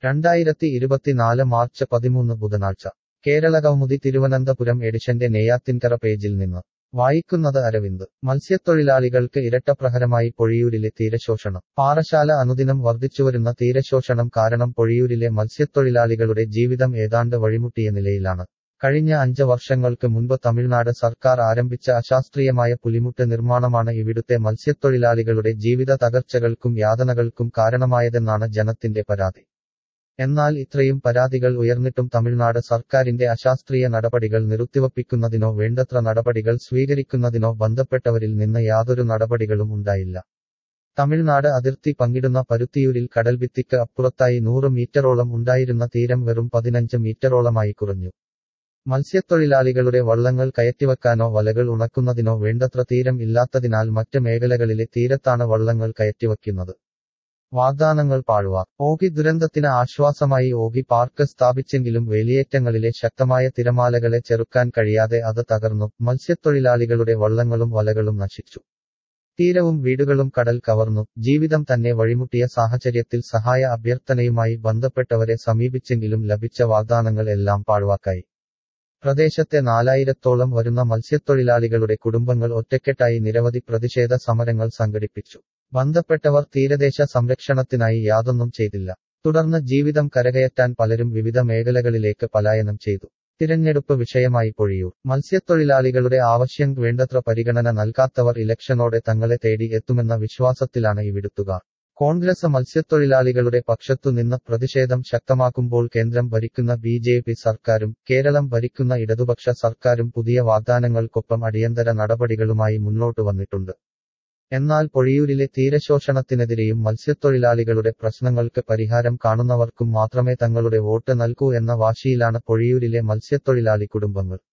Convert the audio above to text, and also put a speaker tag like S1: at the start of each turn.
S1: രണ്ടായിരത്തി ഇരുപത്തിനാല് മാർച്ച് പതിമൂന്ന് ബുധനാഴ്ച കേരള കൗമുദി തിരുവനന്തപുരം എഡിഷന്റെ നെയ്യാത്തിൻകര പേജിൽ നിന്ന് വായിക്കുന്നത് അരവിന്ദ് മത്സ്യത്തൊഴിലാളികൾക്ക് ഇരട്ടപ്രഹരമായി പൊഴിയൂരിലെ തീരശോഷണം പാറശാല അനുദിനം വർദ്ധിച്ചുവരുന്ന തീരശോഷണം കാരണം പൊഴിയൂരിലെ മത്സ്യത്തൊഴിലാളികളുടെ ജീവിതം ഏതാണ്ട് വഴിമുട്ടിയ നിലയിലാണ് കഴിഞ്ഞ അഞ്ച് വർഷങ്ങൾക്ക് മുൻപ് തമിഴ്നാട് സർക്കാർ ആരംഭിച്ച അശാസ്ത്രീയമായ പുലിമുട്ട് നിർമ്മാണമാണ് ഇവിടുത്തെ മത്സ്യത്തൊഴിലാളികളുടെ ജീവിത തകർച്ചകൾക്കും യാതനകൾക്കും കാരണമായതെന്നാണ് ജനത്തിന്റെ പരാതി എന്നാൽ ഇത്രയും പരാതികൾ ഉയർന്നിട്ടും തമിഴ്നാട് സർക്കാരിന്റെ അശാസ്ത്രീയ നടപടികൾ നിറുത്തിവപ്പിക്കുന്നതിനോ വേണ്ടത്ര നടപടികൾ സ്വീകരിക്കുന്നതിനോ ബന്ധപ്പെട്ടവരിൽ നിന്ന് യാതൊരു നടപടികളും ഉണ്ടായില്ല തമിഴ്നാട് അതിർത്തി പങ്കിടുന്ന പരുത്തിയൂരിൽ കടൽഭിത്തിക്ക് അപ്പുറത്തായി നൂറ് മീറ്ററോളം ഉണ്ടായിരുന്ന തീരം വെറും പതിനഞ്ച് മീറ്ററോളമായി കുറഞ്ഞു മത്സ്യത്തൊഴിലാളികളുടെ വള്ളങ്ങൾ കയറ്റിവെക്കാനോ വലകൾ ഉണക്കുന്നതിനോ വേണ്ടത്ര തീരം ഇല്ലാത്തതിനാൽ മറ്റ് മേഖലകളിലെ തീരത്താണ് വള്ളങ്ങൾ കയറ്റിവെക്കുന്നത് വാഗ്ദാനങ്ങൾ പാഴുവ ഓഗി ദുരന്തത്തിന് ആശ്വാസമായി ഓഗി പാർക്ക് സ്ഥാപിച്ചെങ്കിലും വേലിയേറ്റങ്ങളിലെ ശക്തമായ തിരമാലകളെ ചെറുക്കാൻ കഴിയാതെ അത് തകർന്നു മത്സ്യത്തൊഴിലാളികളുടെ വള്ളങ്ങളും വലകളും നശിച്ചു തീരവും വീടുകളും കടൽ കവർന്നു ജീവിതം തന്നെ വഴിമുട്ടിയ സാഹചര്യത്തിൽ സഹായ അഭ്യർത്ഥനയുമായി ബന്ധപ്പെട്ടവരെ സമീപിച്ചെങ്കിലും ലഭിച്ച വാഗ്ദാനങ്ങൾ എല്ലാം പാഴ്വാക്കായി പ്രദേശത്തെ നാലായിരത്തോളം വരുന്ന മത്സ്യത്തൊഴിലാളികളുടെ കുടുംബങ്ങൾ ഒറ്റക്കെട്ടായി നിരവധി പ്രതിഷേധ സമരങ്ങൾ സംഘടിപ്പിച്ചു ബന്ധപ്പെട്ടവർ തീരദേശ സംരക്ഷണത്തിനായി യാതൊന്നും ചെയ്തില്ല തുടർന്ന് ജീവിതം കരകയറ്റാൻ പലരും വിവിധ മേഖലകളിലേക്ക് പലായനം ചെയ്തു തിരഞ്ഞെടുപ്പ് വിഷയമായി പൊഴിയൂർ മത്സ്യത്തൊഴിലാളികളുടെ ആവശ്യം വേണ്ടത്ര പരിഗണന നൽകാത്തവർ ഇലക്ഷനോടെ തങ്ങളെ തേടി എത്തുമെന്ന വിശ്വാസത്തിലാണ് ഇവിടുത്തുകാർ കോൺഗ്രസ് മത്സ്യത്തൊഴിലാളികളുടെ പക്ഷത്തു നിന്ന് പ്രതിഷേധം ശക്തമാക്കുമ്പോൾ കേന്ദ്രം ഭരിക്കുന്ന ബി ജെ പി സർക്കാരും കേരളം ഭരിക്കുന്ന ഇടതുപക്ഷ സർക്കാരും പുതിയ വാഗ്ദാനങ്ങൾക്കൊപ്പം അടിയന്തര നടപടികളുമായി മുന്നോട്ടു വന്നിട്ടുണ്ട് എന്നാൽ പൊഴിയൂരിലെ തീരശോഷണത്തിനെതിരെയും മത്സ്യത്തൊഴിലാളികളുടെ പ്രശ്നങ്ങൾക്ക് പരിഹാരം കാണുന്നവർക്കും മാത്രമേ തങ്ങളുടെ വോട്ട് നൽകൂ എന്ന വാശിയിലാണ് പൊഴിയൂരിലെ മത്സ്യത്തൊഴിലാളി കുടുംബങ്ങൾ